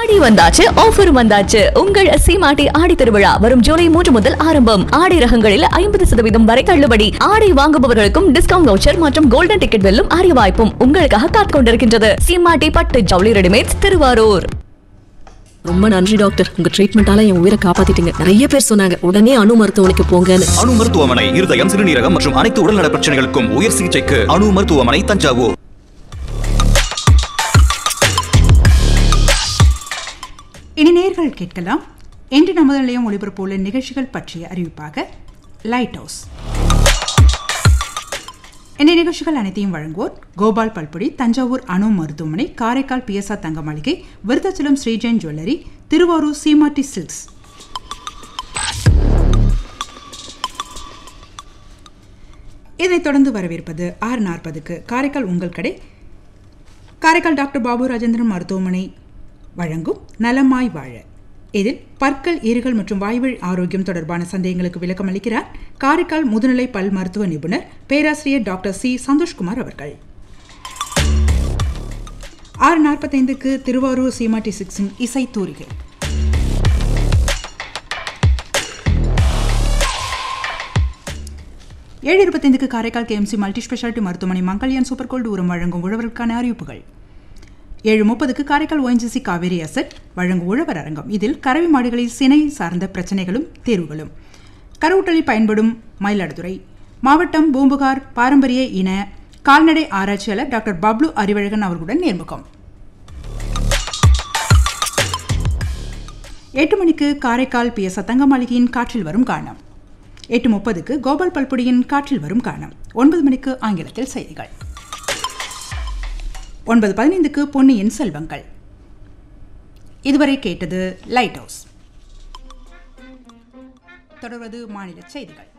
ஆடி வந்தாச்சு ஆஃபர் வந்தாச்சு உங்கள் சீமாட்டி ஆடி திருவிழா வரும் ஜூலை மூன்று முதல் ஆரம்பம் ஆடை ரகங்களில் ஐம்பது சதவீதம் வரை தள்ளுபடி ஆடை வாங்குபவர்களுக்கும் டிஸ்கவுண்ட் வவுச்சர் மற்றும் கோல்டன் டிக்கெட் வெல்லும் அரிய வாய்ப்பும் உங்களுக்காக காத்துக் கொண்டிருக்கின்றது சீமாட்டி பட்டு ஜவுளி ரெடிமேட்ஸ் திருவாரூர் ரொம்ப நன்றி டாக்டர் உங்க ட்ரீட்மெண்டால என் உயிரை காப்பாத்திட்டீங்க நிறைய பேர் சொன்னாங்க உடனே அணு மருத்துவமனைக்கு போங்கன்னு அணு மருத்துவமனை இருதயம் சிறுநீரகம் மற்றும் அனைத்து உடல்நல பிரச்சனைகளுக்கும் உயர் சிகிச்சைக்கு அணு மருத்துவமனை தஞ்சாவூர் இனி நேர்கள் கேட்கலாம் இன்று நமது நிலையம் ஒளிபரப்புள்ள நிகழ்ச்சிகள் பற்றிய அறிவிப்பாக லைட் ஹவுஸ் இந்த நிகழ்ச்சிகள் அனைத்தையும் வழங்குவோர் கோபால் பல்பொடி தஞ்சாவூர் அணு மருத்துவமனை காரைக்கால் பிஎஸ்ஆர் தங்க மாளிகை விருத்தாச்சலம் ஸ்ரீஜெயின் ஜுவல்லரி திருவாரூர் சீமாட்டி சில்க்ஸ் இதைத் தொடர்ந்து வரவேற்பது ஆறு நாற்பதுக்கு காரைக்கால் உங்கள் கடை காரைக்கால் டாக்டர் பாபு ராஜேந்திரன் மருத்துவமனை வழங்கும் நலமாய் வாழ இதில் பற்கள் ஈறுகள் மற்றும் வாய்வழி ஆரோக்கியம் தொடர்பான சந்தேகங்களுக்கு விளக்கம் அளிக்கிறார் காரைக்கால் முதுநிலை பல் மருத்துவ நிபுணர் பேராசிரியர் டாக்டர் சி சந்தோஷ்குமார் அவர்கள் ஆறு நாற்பத்தைந்துக்கு திருவாரூர் சீமாட்டி சிக்ஸின் இசை தூரிகை ஏழு இருபத்தைந்துக்கு காரைக்கால் கேஎம்சி மல்டி ஸ்பெஷாலிட்டி மருத்துவமனை மங்கல்யான் சூப்பர் கோல்டு உரம் வழங்கும் உழவர்களுக்கான அறிவிப்புகள் ஏழு முப்பதுக்கு காரைக்கால் ஓஎன்ஜிசி காவேரி அசட் வழங்கும் உழவர் அரங்கம் இதில் கறவை மாடுகளில் சினை சார்ந்த பிரச்சனைகளும் தேர்வுகளும் கருவூட்டலில் பயன்படும் மயிலாடுதுறை மாவட்டம் பூம்புகார் பாரம்பரிய இன கால்நடை ஆராய்ச்சியாளர் டாக்டர் பப்ளு அறிவழகன் அவர்களுடன் நேர்முகம் எட்டு மணிக்கு காரைக்கால் பி எஸ் தங்க மாளிகையின் காற்றில் வரும் காணம் எட்டு முப்பதுக்கு கோபால் பல்பொடியின் காற்றில் வரும் காணம் ஒன்பது மணிக்கு ஆங்கிலத்தில் செய்திகள் ஒன்பது பதினைந்துக்கு பொன்னியின் செல்வங்கள் இதுவரை கேட்டது லைட் ஹவுஸ் தொடர்வது மாநில செய்திகள்